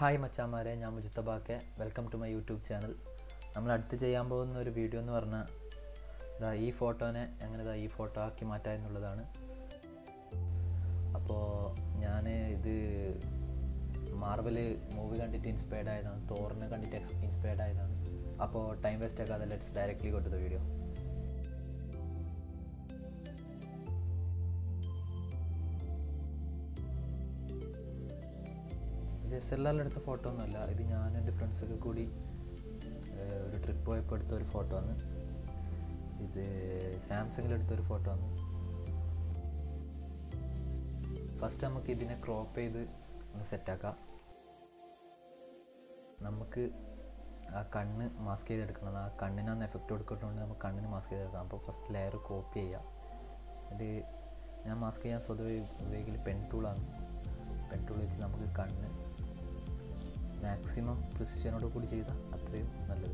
hi മച്ചാമാരെ ഞാൻ മുജിത്തബാക്കെ welcome to my YouTube channel നമ്മൾ അടുത്ത് ചെയ്യാൻ പോകുന്ന ഒരു വീഡിയോ എന്ന് പറഞ്ഞാൽ ഇതാ ഈ ഫോട്ടോനെ എങ്ങനെ ഇതാ ഈ ഫോട്ടോ ആക്കി മാറ്റുക എന്നുള്ളതാണ് അപ്പോൾ ഞാൻ ഇത് മാർവൽ മൂവി കണ്ടിട്ട് ഇൻസ്പയർഡ് ആയതാണ് തോറിനെ കണ്ടിട്ട് ഇൻസ്പയർഡ് ആയതാണ് അപ്പോൾ ടൈം വേസ്റ്റ് ആക്കാതെ let's directly go to the video ഇത് എസ് എൽ ആറിൽ എടുത്ത ഫോട്ടോ ഒന്നുമല്ല ഇത് ഞാൻ എൻ്റെ ഫ്രണ്ട്സൊക്കെ കൂടി ഏഹ്, ഒരു ട്രിപ്പ് പോയപ്പോൾ എടുത്ത ഒരു ഫോട്ടോ ആണ് ഇത് സാംസങ്ങിൽ എടുത്ത ഒരു ഫോട്ടോ ആണ് ഫസ്റ്റ് നമുക്ക് ഇതിനെ ക്രോപ്പ് ചെയ്ത് ഒന്ന് സെറ്റാക്കാം നമുക്ക് ആ കണ്ണ് മാസ്ക് ചെയ്തെടുക്കണം ആ കണ്ണിനാന്ന് എഫക്റ്റ് കൊടുക്കട്ടുകൊണ്ട് നമുക്ക് കണ്ണിന് മാസ്ക് ചെയ്തെടുക്കാം അപ്പോൾ ഫസ്റ്റ് ലെയർ കോപ്പി ചെയ്യാം അത് ഞാൻ മാസ്ക് ചെയ്യാൻ സ്വതവേ ഉപയോഗിക്കൽ പെൻ ടൂളാണ് പെൻ ടൂൾ വെച്ച് നമുക്ക് കണ്ണ് മാക്സിമം പ്രിസിഷനോട് കൂടി ചെയ്താൽ അത്രയും നല്ലത്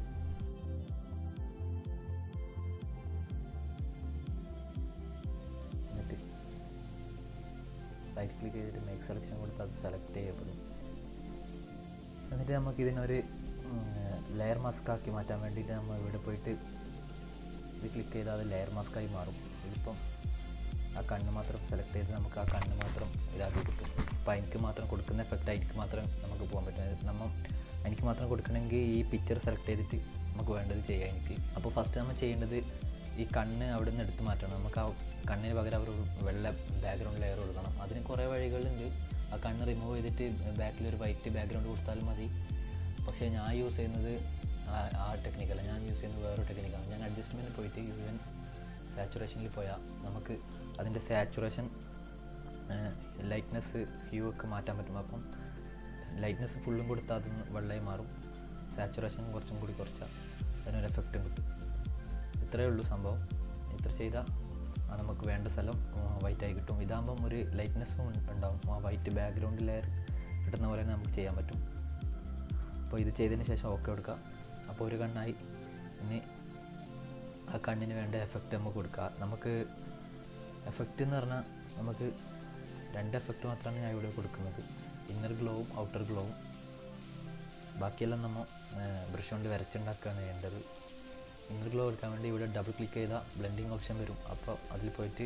എന്നിട്ട് റൈറ്റ് ക്ലിക്ക് ചെയ്തിട്ട് മേക്ക് സെലക്ഷൻ കൊടുത്ത് അത് സെലക്ട് ചെയ്യപ്പെടും എന്നിട്ട് നമുക്ക് ഇതിനൊരു ലെയർ മാസ്ക് ആക്കി മാറ്റാൻ വേണ്ടിയിട്ട് നമ്മൾ ഇവിടെ പോയിട്ട് ഇത് ക്ലിക്ക് ചെയ്താൽ അത് ലെയർ മാസ്കായി മാറും ഇതിപ്പം ആ കണ്ണ് മാത്രം സെലക്ട് ചെയ്ത് നമുക്ക് ആ കണ്ണ് മാത്രം ഇതാക്കി കിട്ടും അപ്പോൾ എനിക്ക് മാത്രം കൊടുക്കുന്ന എഫക്റ്റ് എനിക്ക് മാത്രം നമുക്ക് പോകാൻ പറ്റും നമ്മൾ എനിക്ക് മാത്രം കൊടുക്കണമെങ്കിൽ ഈ പിക്ചർ സെലക്ട് ചെയ്തിട്ട് നമുക്ക് വേണ്ടത് ചെയ്യാം എനിക്ക് അപ്പോൾ ഫസ്റ്റ് നമ്മൾ ചെയ്യേണ്ടത് ഈ കണ്ണ് അവിടെ നിന്ന് എടുത്ത് മാറ്റണം നമുക്ക് ആ കണ്ണിന് പകരം അവർ ഒരു വെള്ള ബാക്ക്ഗ്രൗണ്ട് ലെയർ കൊടുക്കണം അതിന് കുറേ വഴികളുണ്ട് ആ കണ്ണ് റിമൂവ് ചെയ്തിട്ട് ബാക്കിൽ ഒരു വൈറ്റ് ബാക്ക്ഗ്രൗണ്ട് കൊടുത്താലും മതി പക്ഷേ ഞാൻ യൂസ് ചെയ്യുന്നത് ആ- ആ ടെക്നിക്കല്ല ഞാൻ യൂസ് ചെയ്യുന്നത് വേറൊരു ടെക്നിക്കാണ് ഞാൻ അഡ്ജസ്റ്റ്മെൻറ്റ് പോയിട്ട് ഈവൻ സാച്ചുറേഷനിൽ പോയാൽ നമുക്ക് അതിൻ്റെ സാച്ചുറേഷൻ ലൈറ്റ്നെസ് ഹ്യൂ ഒക്കെ മാറ്റാൻ പറ്റും അപ്പം ലൈറ്റ്നെസ് ഫുള്ളും കൊടുത്താൽ അത് വെള്ളമായി മാറും സാച്ചുറേഷൻ കുറച്ചും കൂടി കുറച്ചാൽ അതിനൊരു എഫക്റ്റും കിട്ടും ഇത്രയേ ഉള്ളൂ സംഭവം ഇത്ര ചെയ്താൽ നമുക്ക് വേണ്ട സ്ഥലം വൈറ്റായി കിട്ടും ഇതാകുമ്പം ഒരു ലൈറ്റ്നെസ്സും ഉണ്ടാവും ആ വൈറ്റ് ബാക്ക്ഗ്രൗണ്ട് ലെയർ കിട്ടുന്ന പോലെ തന്നെ നമുക്ക് ചെയ്യാൻ പറ്റും അപ്പോൾ ഇത് ചെയ്തതിന് ശേഷം ഓക്കെ കൊടുക്കുക അപ്പോൾ ഒരു കണ്ണായി ഇനി ആ കണ്ണിന് വേണ്ട എഫക്റ്റ് നമുക്ക് കൊടുക്കുക നമുക്ക് എഫക്റ്റ് എന്ന് പറഞ്ഞാൽ നമുക്ക് രണ്ട് എഫക്റ്റ് മാത്രമാണ് ഞാൻ ഇവിടെ കൊടുക്കുന്നത് ഇന്നർ ഗ്ലോവും ഔട്ടർ ഗ്ലോവും ബാക്കിയെല്ലാം നമ്മൾ ബ്രഷ് കൊണ്ട് വരച്ചുണ്ടാക്കുകയാണ് ചെയ്യേണ്ടത് ഇന്നർ ഗ്ലോ എടുക്കാൻ വേണ്ടി ഇവിടെ ഡബിൾ ക്ലിക്ക് ചെയ്താൽ ബ്ലെൻഡിങ് ഓപ്ഷൻ വരും അപ്പോൾ അതിൽ പോയിട്ട്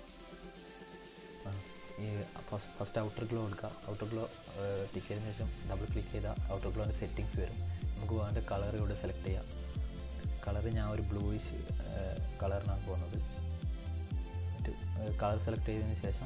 ആ, ഈ ഫസ്റ്റ് ഔട്ടർ ഗ്ലോ എടുക്കുക ഔട്ടർ ഗ്ലോ ടിക്ക് ചെയ്തതിന് ശേഷം ഡബിൾ ക്ലിക്ക് ചെയ്താൽ ഔട്ടർ ഗ്ലോൻ്റെ സെറ്റിങ്സ് വരും നമുക്ക് വേണ്ട കളർ ഇവിടെ സെലക്ട് ചെയ്യാം കളർ ഞാൻ ഒരു ബ്ലൂയിഷ് കളറിനാണ് പോകുന്നത് എന്നിട്ട് കളർ സെലക്ട് ചെയ്തതിന് ശേഷം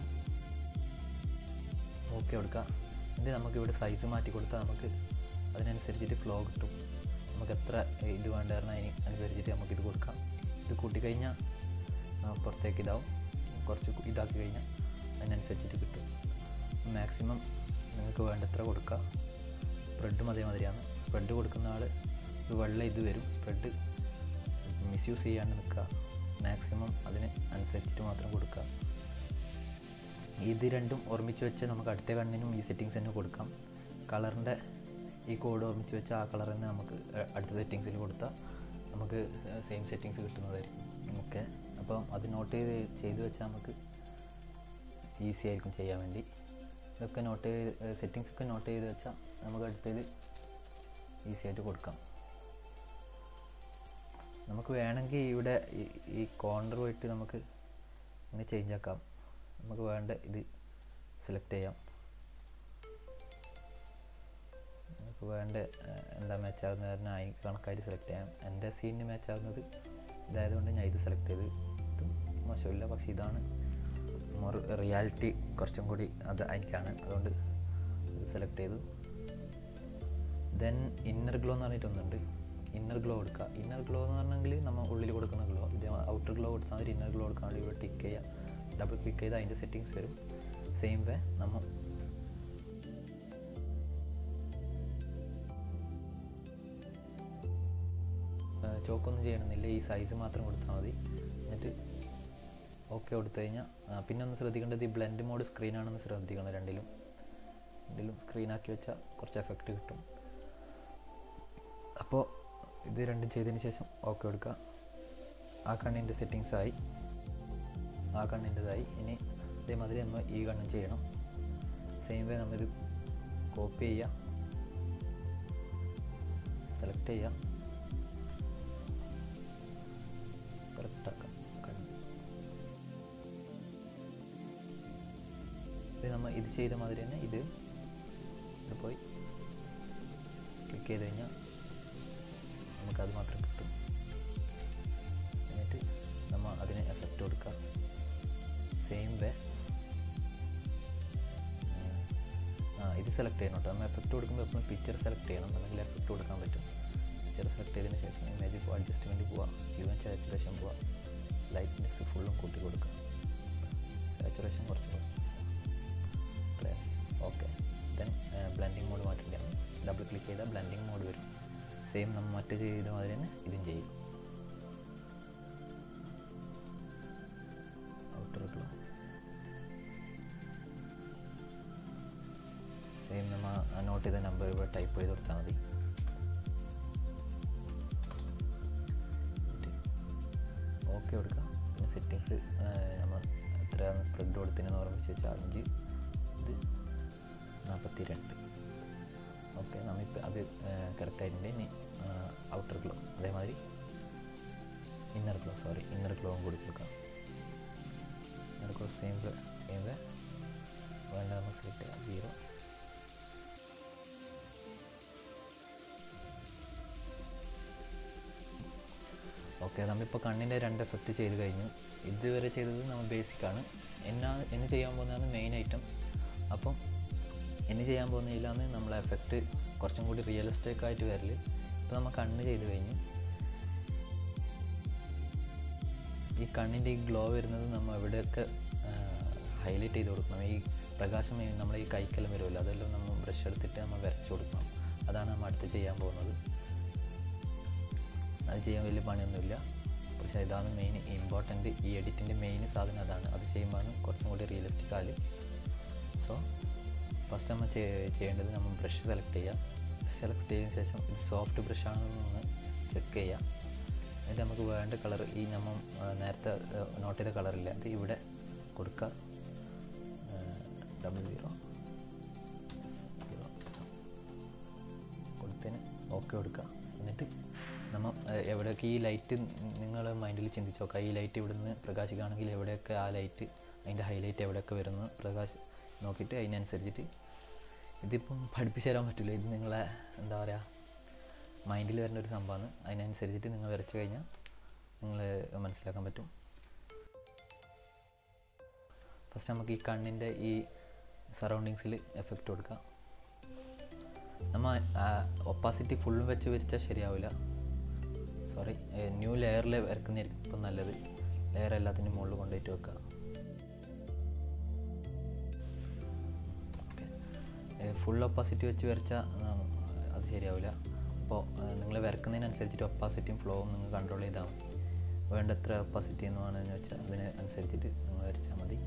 ഓക്കെ കൊടുക്കുക എന്നിട്ട് നമുക്ക് ഇവിടെ സൈസ് മാറ്റി കൊടുത്താൽ നമുക്ക് അതിനനുസരിച്ചിട്ട് ഫ്ലോ കിട്ടും നമുക്ക് എത്ര ഇത് വേണ്ടായിരുന്നു അതിന് അനുസരിച്ചിട്ട് നമുക്ക് ഇത് കൊടുക്കാം ഇത് കൂട്ടിക്കഴിഞ്ഞാൽ ആ, പുറത്തേക്ക് ഇതാവും കുറച്ച് കു- ഇതാക്കി കഴിഞ്ഞാൽ അതിനനുസരിച്ചിട്ട് കിട്ടും മാക്സിമം നിങ്ങൾക്ക് വേണ്ടത്ര കൊടുക്കുക സ്പ്രെഡും അതേമാതിരിയാണ് സ്പ്രെഡ് കൊടുക്കുന്ന ആൾ ഒരു വെള്ള ഇത് വരും സ്പ്രെഡ് മിസ്യൂസ് ചെയ്യാണ്ട് നിൽക്കുക മാക്സിമം അതിന് അനുസരിച്ചിട്ട് മാത്രം കൊടുക്കുക ഇത് രണ്ടും ഓർമ്മിച്ച് വെച്ച് നമുക്ക് അടുത്ത കണ്ണിനും ഈ സെറ്റിങ്സ് തന്നെ കൊടുക്കാം കളറിൻ്റെ ഈ കോഡ് ഓർമ്മിച്ച് വെച്ച് ആ കളർ തന്നെ നമുക്ക് അ- അടുത്ത സെറ്റിങ്സിൽ കൊടുത്താൽ നമുക്ക് സെയിം സെറ്റിങ്സ് കിട്ടുന്നതായിരിക്കും ഓക്കെ അപ്പം അത് നോട്ട് ചെയ്ത് ചെയ്ത് വെച്ചാൽ നമുക്ക് ഈസി ആയിരിക്കും ചെയ്യാൻ വേണ്ടി ഇതൊക്കെ നോട്ട് സെറ്റിങ്സ് ഒക്കെ നോട്ട് ചെയ്ത് വെച്ചാൽ നമുക്ക് അടുത്തത് ഈസി ആയിട്ട് കൊടുക്കാം നമുക്ക് വേണമെങ്കിൽ ഇവിടെ ഈ- ഈ കോർണർ പോയിട്ട് നമുക്ക് ഇങ്ങനെ ചേഞ്ച് ആക്കാം നമുക്ക് വേണ്ട ഇത് സെലക്ട് ചെയ്യാം നമുക്ക് വേണ്ട ഏഹ്, എന്താ മാച്ച് ആകുന്നത് അതിന് അതിന് കണക്കായിട്ട് സെലക്ട് ചെയ്യാം എൻ്റെ സീനിന് മാച്ച് ആകുന്നത് ഇതായതുകൊണ്ട് ഞാൻ ഇത് സെലക്ട് ചെയ്ത് ഇതും മോശമില്ല പക്ഷേ ഇതാണ് മോർ റിയാലിറ്റി കുറച്ചും കൂടി അത് എനിക്കാണ് അതുകൊണ്ട് ഇത് സെലക്ട് ചെയ്തു ദെൻ ഇന്നർ ഗ്ലോ എന്ന് പറഞ്ഞിട്ടൊന്നുണ്ട് ഇന്നർ ഗ്ലോ കൊടുക്കുക ഇന്നർ ഗ്ലോ എന്ന് പറഞ്ഞെങ്കിൽ നമ്മൾ ഉള്ളിൽ കൊടുക്കുന്ന ഗ്ലോ ഇത് ഔട്ടർ ഗ്ലോ കൊടുത്താൽ മതി ഇന്നർ ഗ്ലോ കൊടുക്കാൻ വേണ്ടി ഇവിടെ ടിക്ക് ചെയ്യുക ഡബിൾ ക്ലിക്ക് ചെയ്താൽ അതിൻ്റെ സെറ്റിങ്സ് വരും സെയിം വേ നമ്മൾ ചോക്കൊന്നും ചെയ്യണമെന്നില്ല ഈ സൈസ് മാത്രം കൊടുത്താൽ മതി എന്നിട്ട് ഓക്കെ കൊടുത്തു കഴിഞ്ഞാൽ ആ, പിന്നെ ഒന്ന് ശ്രദ്ധിക്കേണ്ടത് ഈ ബ്ലെൻഡ് മോഡ് സ്ക്രീനാണെന്ന് ശ്രദ്ധിക്കണം രണ്ടിലും രണ്ടിലും സ്ക്രീനാക്കി വെച്ചാൽ കുറച്ച് എഫക്റ്റ് കിട്ടും അപ്പോൾ ഇത് രണ്ടും ചെയ്തതിന് ശേഷം ഓക്കെ കൊടുക്കുക ആ കണ്ണിൻ്റെ സെറ്റിങ്സ് ആയി ആ കണ്ണിൻ്റെതായി ഇനി അതേമാതിരി നമ്മൾ ഈ കണ്ണും ചെയ്യണം സെയിം വേ നമ്മളിത് കോപ്പി ചെയ്യുക സെലക്ട് ചെയ്യാം സെലക്ട് ആക്കാം കണ്ണ് ഇത് നമ്മൾ ഇത് ചെയ്ത മാതിരി തന്നെ ഇത് ഇത് പോയി ക്ലിക്ക് ചെയ്ത് കഴിഞ്ഞാൽ നമുക്കത് മാത്രം കിട്ടും എന്നിട്ട് നമ്മൾ അതിന് എഫക്റ്റ് കൊടുക്കുക സെയിം വേ ആ ഇത് സെലക്ട് ചെയ്യണം കേട്ടോ നമ്മൾ എഫക്റ്റ് കൊടുക്കുമ്പോൾ എപ്പോഴും പിക്ചർ സെലക്ട് ചെയ്യണം അല്ലെങ്കിൽ എഫക്റ്റ് കൊടുക്കാൻ പറ്റും പിക്ചർ സെലക്ട് ചെയ്തതിന് ശേഷം ഇമേജ് അഡ്ജസ്റ്റ്മെൻറ്റ് പോവുക ഹ്യൂ ആൻഡ് സാച്ചുറേഷൻ പോവുക ലൈറ്റ്നെസ് ഫുള്ളും കൂട്ടി കൊടുക്കുക സാച്ചുറേഷൻ കുറച്ച് clear okay then blending mode മാറ്റില്ല ഡബിൾ ക്ലിക്ക് ചെയ്താൽ ബ്ലെൻഡിങ് മോഡ് വരും സെയിം നമ്മൾ മറ്റ് ചെയ്ത മാതിരി തന്നെ ഇതും ചെയ്യും ഔട്ടറുള്ള സെയിം നമ്മൾ നോട്ട് ചെയ്ത നമ്പർ ഇവിടെ ടൈപ്പ് ചെയ്ത് കൊടുത്താൽ മതി ഓക്കെ കൊടുക്കുക പിന്നെ സെറ്റിങ്സ് നമ്മൾ എത്രയാണ് സ്പ്രെഡ് കൊടുത്തതിനെന്ന് ഓർമ്മിച്ച് വെച്ചാൽ അഞ്ച് ഇത് നാൽപ്പത്തി രണ്ട് ഓക്കെ നമ്മിപ്പോൾ അത് കറക്റ്റായിട്ടുണ്ട് ഇനി ഔട്ടർ ഗ്ലോ അതേമാതിരി ഇന്നർ ഗ്ലോ സോറി ഇന്നർ ഗ്ലോവും കൂടി കൊടുക്കാം inner glow same same way വേണ്ട നമുക്ക് സെലക്ട് ചെയ്യാം സീറോ ഓക്കെ നമ്മളിപ്പോൾ കണ്ണിൻ്റെ രണ്ട് എഫക്റ്റ് ചെയ്ത് കഴിഞ്ഞു ഇതുവരെ ചെയ്തത് നമ്മൾ ബേസിക്കാണ് എന്നാ എന്ന് ചെയ്യാൻ പോകുന്നതാണ് മെയിൻ ഐറ്റം അപ്പം എന്ന് ചെയ്യാൻ പോകുന്നതിലാണ് നമ്മളെ എഫക്റ്റ് കുറച്ചും കൂടി റിയലിസ്റ്റിക് ആയിട്ട് വരൽ ഇപ്പോൾ നമ്മൾ കണ്ണ് ചെയ്ത് കഴിഞ്ഞു ഈ കണ്ണിൻ്റെ ഈ ഗ്ലോ വരുന്നത് നമ്മൾ എവിടെയൊക്കെ ഹൈലൈറ്റ് ചെയ്ത് കൊടുക്കണം ഈ പ്രകാശം നമ്മൾ ഈ കൈക്കെല്ലാം വരുമല്ലോ അതെല്ലാം നമ്മൾ ബ്രഷ് എടുത്തിട്ട് നമ്മൾ വരച്ച് കൊടുക്കണം അതാണ് നമ്മൾ അടുത്ത് ചെയ്യാൻ പോകുന്നത് അത് ചെയ്യാൻ വലിയ പണിയൊന്നുമില്ല പക്ഷേ ഇതാണ് മെയിൻ ഇമ്പോർട്ടൻ്റ് ഈ എഡിറ്റിൻ്റെ മെയിൻ സാധനം അതാണ് അത് ചെയ്യുമ്പോഴാണ് കുറച്ചും കൂടി റിയലിസ്റ്റിക് ആല് സോ ഫസ്റ്റ് നമ്മൾ ചെയ്യേണ്ടത് നമ്മൾ ബ്രഷ് സെലക്ട് ചെയ്യുക ബ്രഷ് സെലക്ട് ചെയ്തതിന് ശേഷം ഇത് സോഫ്റ്റ് ബ്രഷ് ആണെന്ന് ചെക്ക് ചെയ്യുക എന്നിട്ട് നമുക്ക് വേണ്ട കളർ ഈ നമ്മൾ നേരത്തെ നോട്ട് ചെയ്ത കളറില്ല അത് ഇവിടെ കൊടുക്കുക ഡബിൾ സീറോ സീറോ കൊടുത്തതിന് ഓക്കെ കൊടുക്കുക എന്നിട്ട് നമ്മൾ എവിടെയൊക്കെ ഈ ലൈറ്റ് നിങ്ങൾ മൈൻഡിൽ ചിന്തിച്ച് നോക്കുക ഈ ലൈറ്റ് ഇവിടുന്ന് പ്രകാശിക്കുകയാണെങ്കിൽ എവിടെയൊക്കെ ആ ലൈറ്റ് അതിൻ്റെ ഹൈലൈറ്റ് എവിടെയൊക്കെ വരുന്നു പ്രകാശ് നോക്കിയിട്ട് അതിനനുസരിച്ചിട്ട് ഇതിപ്പം പഠിപ്പിച്ചു തരാൻ പറ്റില്ല ഇത് നിങ്ങളെ എന്താ പറയുക മൈൻഡിൽ വരുന്ന ഒരു സംഭവമാണ് അതിനനുസരിച്ചിട്ട് നിങ്ങൾ വരച്ച് കഴിഞ്ഞാൽ നിങ്ങൾ മനസ്സിലാക്കാൻ പറ്റും ഫസ്റ്റ് നമുക്ക് ഈ കണ്ണിൻ്റെ ഈ സറൗണ്ടിങ്സിൽ എഫക്റ്റ് കൊടുക്കാം നമ്മൾ ഒപ്പാസിറ്റി ഫുള്ളും വെച്ച് വരച്ചാൽ ശരിയാവില്ല സോറി ന്യൂ ലെയറിൽ വരക്കുന്നതായിരിക്കും ഇപ്പം നല്ലത് ലെയർ എല്ലാത്തിൻ്റെ മുകളിൽ കൊണ്ടുപോയിട്ട് വെക്കുക ഫുൾ ഒപ്പാസിറ്റി വെച്ച് വരച്ചാൽ അത് ശരിയാവില്ല അപ്പോൾ നിങ്ങൾ വരക്കുന്നതിനനുസരിച്ചിട്ട് ഒപ്പാസിറ്റിയും ഫ്ലോവും നിങ്ങൾ കൺട്രോൾ ചെയ്താൽ മതി വേണ്ടത്ര ഒപ്പാസിറ്റി എന്ന് വേണമെന്ന് വെച്ചാൽ അതിന് അനുസരിച്ചിട്ട് നിങ്ങൾ വരച്ചാൽ മതി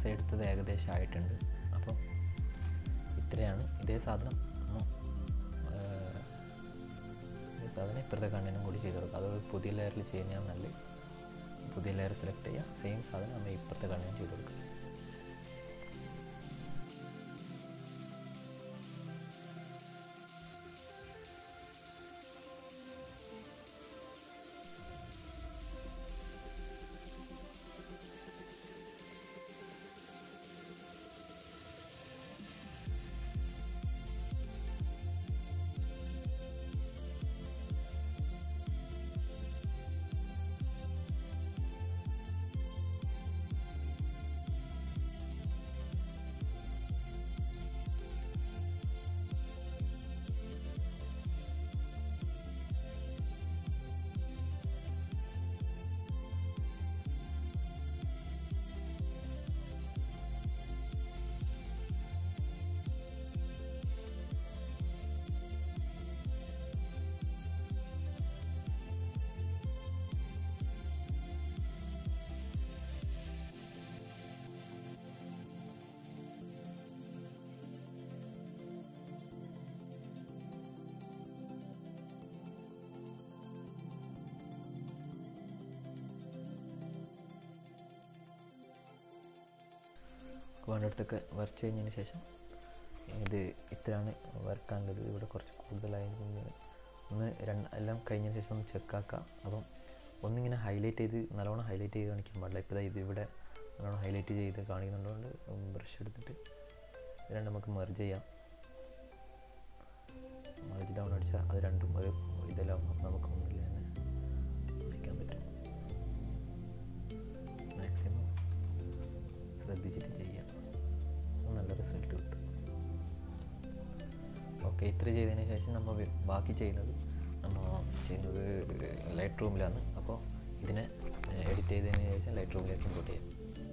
എസ് എടുത്തത് ഏകദേശം ആയിട്ടുണ്ട് അപ്പോൾ ഇത്രയാണ് ഇതേ സാധനം ഉം, ഏർ, ഇതേ സാധനം ഇപ്പുറത്തെ കണ്ണിനും കൂടി ചെയ്ത് കൊടുക്കുക അത് പുതിയ ലെയറിൽ ചെയ്യുന്നതാണ് നല്ലത് പുതിയ ലെയർ സെലക്ട് ചെയ്യുക സെയിം സാധനം നമ്മൾ ഇപ്പുറത്തെ കണ്ണിനും ചെയ്ത് കൊടുക്കുക വേണ്ടിടത്തൊക്കെ വരച്ച് കഴിഞ്ഞതിന് ശേഷം ഇത് ഇത്രയാണ് വരക്കാനുള്ളത് ഇവിടെ കുറച്ച് കൂടുതലായിരുന്നു ഒന്ന് രണ്ട് എല്ലാം കഴിഞ്ഞതിന് ശേഷം ഒന്ന് ചെക്കാക്കാം അപ്പം ഒന്നിങ്ങനെ ഹൈലൈറ്റ് ചെയ്ത് നല്ലോണം ഹൈലൈറ്റ് ചെയ്ത് കാണിക്കാൻ പാടില്ല ഇപ്പോൾ ഇത് ഇവിടെ നല്ലോണം ഹൈലൈറ്റ് ചെയ്ത് കാണിക്കുന്നുള്ളതുകൊണ്ട് ബ്രഷ് എടുത്തിട്ട് ഇത് രണ്ടും നമുക്ക് മെർജ് ചെയ്യാം മെർജ് ഡൗൺ അടിച്ചാൽ അത് രണ്ടും ഒരു ഇതെല്ലാം നമുക്ക് ഒന്നില്ല തന്നെ കാണിക്കാൻ പറ്റും മാക്സിമം ശ്രദ്ധിച്ചിട്ട് ചെയ്യാം നല്ല റിസൾട്ട് കിട്ടും ഓക്കെ ഇത്ര ചെയ്തതിന് ശേഷം നമ്മൾ വി- ബാക്കി ചെയ്യുന്നത് നമ്മൾ ചെയ്യുന്നത് ലൈറ്റ് റൂമിലാണ് അപ്പോൾ ഇതിനെ എഡിറ്റ് ചെയ്തതിന് ശേഷം ലൈറ്റ് റൂമിലേക്ക് ഇമ്പോർട്ട് ചെയ്യാം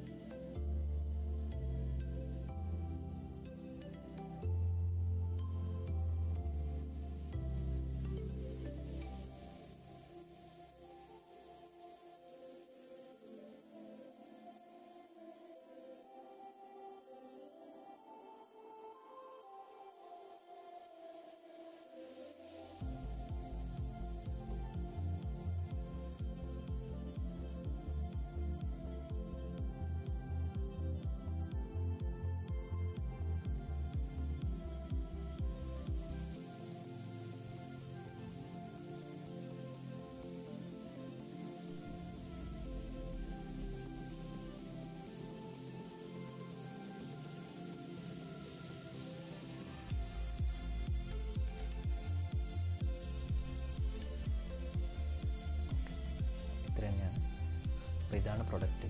ഇത്ര തന്നെയാണ് അപ്പോൾ ഇതാണ് പ്രൊഡക്റ്റ്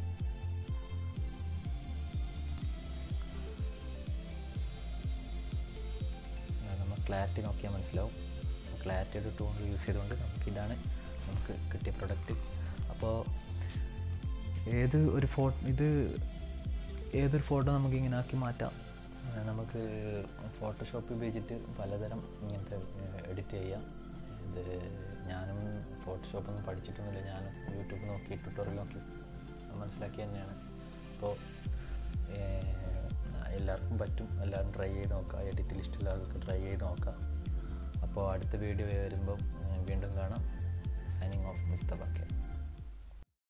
നമ്മൾ ക്ലാരിറ്റി നോക്കിയാൽ മനസ്സിലാവും ക്ലാരിറ്റിയുടെ ടൂൺ യൂസ് ചെയ്തുകൊണ്ട് നമുക്ക് ഇതാണ് നമുക്ക് കിട്ടിയ പ്രൊഡക്റ്റ് അപ്പോൾ ഏത് ഒരു ഫോട്ടോ ഇത് ഏതൊരു ഫോട്ടോ നമുക്ക് ഇങ്ങനെ ആക്കി മാറ്റാം ആ, നമുക്ക് ഫോട്ടോഷോപ്പ് ഉപയോഗിച്ചിട്ട് പലതരം ഇങ്ങനത്തെ എഡിറ്റ് ചെയ്യാം ഇത് ഞാനും ഫോട്ടോഷോപ്പ് ഒന്നും പഠിച്ചിട്ടൊന്നുമില്ല ഞാനും യൂട്യൂബ് നോക്കി ട്യൂട്ടോറിയൽ നോക്കി മനസ്സിലാക്കി തന്നെയാണ് അപ്പോൾ എല്ലാവർക്കും പറ്റും എല്ലാവരും ട്രൈ ചെയ്ത് നോക്കാം എഡിറ്റ് ലിസ്റ്റുള്ള ആൾക്ക് ട്രൈ ചെയ്ത് നോക്കാം അപ്പോൾ അടുത്ത വീഡിയോ വരുമ്പം ഏ, വീണ്ടും കാണാം സൈനിങ് ഓഫ് മുസ്തഫ കെ